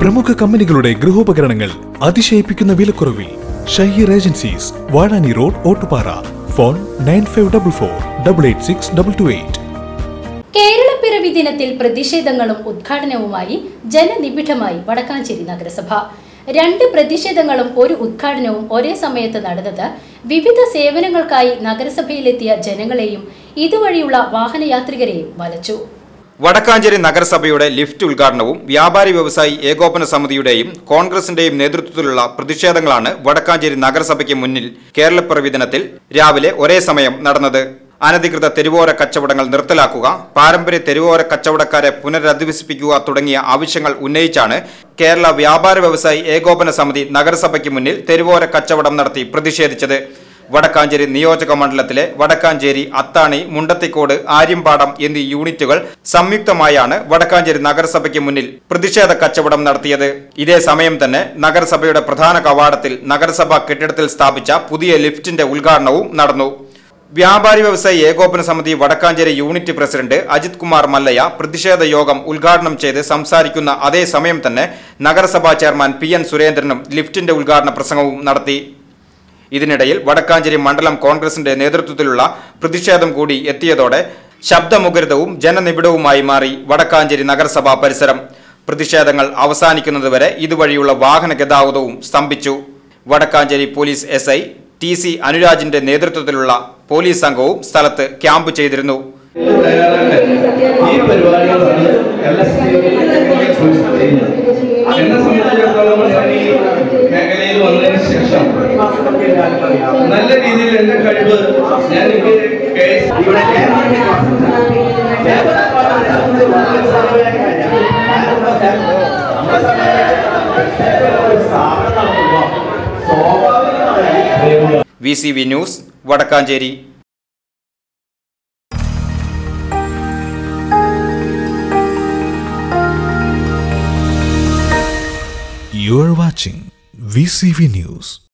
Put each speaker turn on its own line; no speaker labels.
പ്രമുഖ കമ്പനികളുടെ ഗൃഹോപകരണങ്ങൾ അതിശയിപ്പിക്കുന്ന വിലക്കുറവിൽ Shaheer agencies Vazhani road Ottupara phone nine five double four double eight six double two eight
കേരളപ്പിറവി ദിനത്തിൽ പ്രതിഷേധങ്ങളും ഉദ്ഘാടനവുമായി ജനനിബിഡമായി വടക്കാഞ്ചേരി നഗരസഭ രണ്ട് പ്രതിഷേധങ്ങളും ഒരു ഉദ്ഘാടനവും ഒരേ സമയത്ത് നടന്നത് വിവിധ സേവനങ്ങൾക്കായി നഗരസഭയിലെത്തിയ ജനങ്ങളെയും ഇതുവഴിയുള്ള വാഹനയാത്രികരെയും വലച്ചു
വടക്കാഞ്ചേരി നഗരസഭയുടെ ലിഫ്റ്റ് ഉദ്ഘാടനവും വ്യാപാരി വ്യവസായി ഏകോപന സമിതിയുടെയും കോൺഗ്രസിന്റെയും നേതൃത്വത്തിലുള്ള പ്രതിഷേധങ്ങളാണ് വടക്കാഞ്ചേരി നഗരസഭയ്ക്ക് മുന്നിൽ കേരളപ്പിറവി ദിനത്തിൽ രാവിലെ ഒരേ സമയം നടന്നത് അനധികൃത തെരുവോര കച്ചവടങ്ങൾ നിർത്തലാക്കുക പാരമ്പര്യ തെരുവോര കച്ചവടക്കാരെ പുനരധിവസിപ്പിക്കുക തുടങ്ങിയ ആവശ്യങ്ങൾ ഉന്നയിച്ചാണ് കേരള വ്യാപാര വ്യവസായി ഏകോപന സമിതി നഗരസഭയ്ക്ക് മുന്നിൽ തെരുവോര കച്ചവടം നടത്തി പ്രതിഷേധിച്ചത് വടക്കാഞ്ചേരി നിയോജക മണ്ഡലത്തിലെ വടക്കാഞ്ചേരി അത്താണി മുണ്ടത്തിക്കോട് ആര്യമ്പാടം എന്നീ യൂണിറ്റുകൾ സംയുക്തമായാണ് വടക്കാഞ്ചേരി നഗരസഭയ്ക്ക് മുന്നിൽ പ്രതിഷേധ കച്ചവടം നടത്തിയത് ഇതേ സമയം തന്നെ നഗരസഭയുടെ പ്രധാന കവാടത്തിൽ നഗരസഭാ കെട്ടിടത്തിൽ സ്ഥാപിച്ച പുതിയ ലിഫ്റ്റിന്റെ ഉദ്ഘാടനവും നടന്നു വ്യാപാരി വ്യവസായി ഏകോപന സമിതി വടക്കാഞ്ചേരി യൂണിറ്റ് പ്രസിഡന്റ് അജിത് കുമാർ മല്ലയ പ്രതിഷേധ യോഗം ഉദ്ഘാടനം ചെയ്ത് സംസാരിക്കുന്ന അതേ സമയം തന്നെ നഗരസഭാ ചെയർമാൻ പി എൻ സുരേന്ദ്രനും ലിഫ്റ്റിന്റെ ഉദ്ഘാടന പ്രസംഗവും നടത്തി ഇതിനിടയിൽ വടക്കാഞ്ചേരി മണ്ഡലം കോൺഗ്രസിന്റെ നേതൃത്വത്തിലുള്ള പ്രതിഷേധം കൂടി എത്തിയതോടെ ശബ്ദമുഖരിതവും ജനനിബിഡവുമായി മാറി വടക്കാഞ്ചേരി നഗരസഭാ പരിസരം പ്രതിഷേധങ്ങൾ അവസാനിക്കുന്നതുവരെ ഇതുവഴിയുള്ള വാഹന ഗതാഗതവും സ്തംഭിച്ചു Vadakkanchery police S I T C അനുരാജിന്റെ നേതൃത്വത്തിലുള്ള പോലീസ് സംഘവും സ്ഥലത്ത് ക്യാമ്പ് ചെയ്തിരുന്നു
ഈ പരിപാടികളാണ് എല്ലാ ചെയ്യുന്നത് എന്നെ സംബന്ധിച്ചിടത്തോളം ഞാൻ ഈ മേഖലയിൽ വന്നതിന് ശേഷം നല്ല രീതിയിൽ എന്റെ കഴിവ് ഞാൻ എനിക്ക്
V C V news Vadakkanchery
You are watching VCV News.